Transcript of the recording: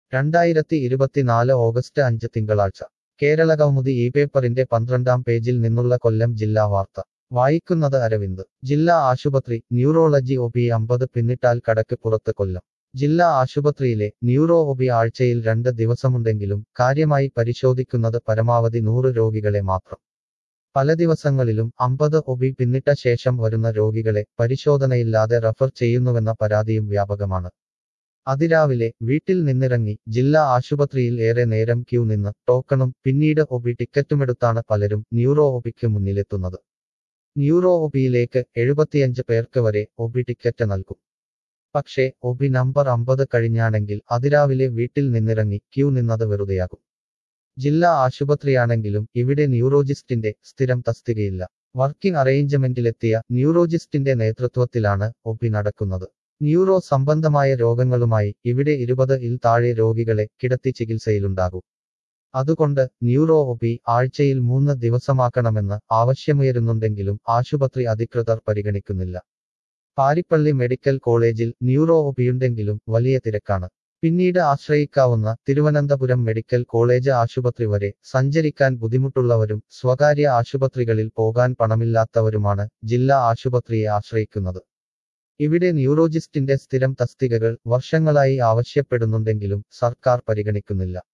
രണ്ടായിരത്തി ഇരുപത്തിനാല് ഓഗസ്റ്റ് അഞ്ച് തിങ്കളാഴ്ച കേരളകൗമുദി ഈ പേപ്പറിന്റെ പന്ത്രണ്ടാം പേജിൽ നിന്നുള്ള കൊല്ലം ജില്ലാ വാർത്ത വായിക്കുന്നത് അരവിന്ദ് ജില്ലാ ആശുപത്രി ന്യൂറോളജി ഒ പി അമ്പത് പിന്നിട്ടാൽ കടക്ക് പുറത്ത് കൊല്ലം ജില്ലാ ആശുപത്രിയിലെ ന്യൂറോ ഒ പി ആഴ്ചയിൽ രണ്ട് ദിവസമുണ്ടെങ്കിലും കാര്യമായി പരിശോധിക്കുന്നത് പരമാവധി നൂറ് രോഗികളെ മാത്രം പല ദിവസങ്ങളിലും അമ്പത് ഒ പി പിന്നിട്ട ശേഷം വരുന്ന രോഗികളെ പരിശോധനയില്ലാതെ റഫർ ചെയ്യുന്നുവെന്ന പരാതിയും വ്യാപകമാണ് അതിരാവിലെ വീട്ടിൽ നിന്നിറങ്ങി ജില്ലാ ആശുപത്രിയിൽ ഏറെ നേരം ക്യൂ നിന്ന് ടോക്കണും പിന്നീട് ഒ പി ടിക്കറ്റുമെടുത്താണ് പലരും ന്യൂറോ ഒപിക്ക് മുന്നിലെത്തുന്നത് ന്യൂറോ ഒപിയിലേക്ക് എഴുപത്തിയഞ്ച് പേർക്ക് വരെ ഒപി ടിക്കറ്റ് നൽകും പക്ഷേ ഒപി നമ്പർ അമ്പത് കഴിഞ്ഞാണെങ്കിൽ അതിരാവിലെ വീട്ടിൽ നിന്നിറങ്ങി ക്യൂ നിന്നത് വെറുതെയാകും ജില്ലാ ആശുപത്രിയാണെങ്കിലും ഇവിടെ ന്യൂറോജിസ്റ്റിന്റെ സ്ഥിരം തസ്തികയില്ല വർക്കിംഗ് അറേഞ്ച്മെന്റിലെത്തിയ ന്യൂറോജിസ്റ്റിന്റെ നേതൃത്വത്തിലാണ് ഒപി നടക്കുന്നത് ന്യൂറോ സംബന്ധമായ രോഗങ്ങളുമായി ഇവിടെ ഇരുപത് ഇൽ താഴെ രോഗികളെ കിടത്തി ചികിത്സയിലുണ്ടാകും അതുകൊണ്ട് ന്യൂറോ ഒപി ആഴ്ചയിൽ മൂന്ന് ദിവസമാക്കണമെന്ന് ആവശ്യമുയരുന്നുണ്ടെങ്കിലും ആശുപത്രി അധികൃതർ പരിഗണിക്കുന്നില്ല പാരിപ്പള്ളി മെഡിക്കൽ കോളേജിൽ ന്യൂറോ ഒപിയുണ്ടെങ്കിലും വലിയ തിരക്കാണ് പിന്നീട് ആശ്രയിക്കാവുന്ന തിരുവനന്തപുരം മെഡിക്കൽ കോളേജ് ആശുപത്രി വരെ സഞ്ചരിക്കാൻ ബുദ്ധിമുട്ടുള്ളവരും സ്വകാര്യ ആശുപത്രികളിൽ പോകാൻ പണമില്ലാത്തവരുമാണ് ജില്ലാ ആശുപത്രിയെ ആശ്രയിക്കുന്നത് ഇവിടെ ന്യൂറോജിസ്റ്റിന്റെ സ്ഥിരം തസ്തികകൾ വർഷങ്ങളായി ആവശ്യപ്പെടുന്നുണ്ടെങ്കിലും സർക്കാർ പരിഗണിക്കുന്നില്ല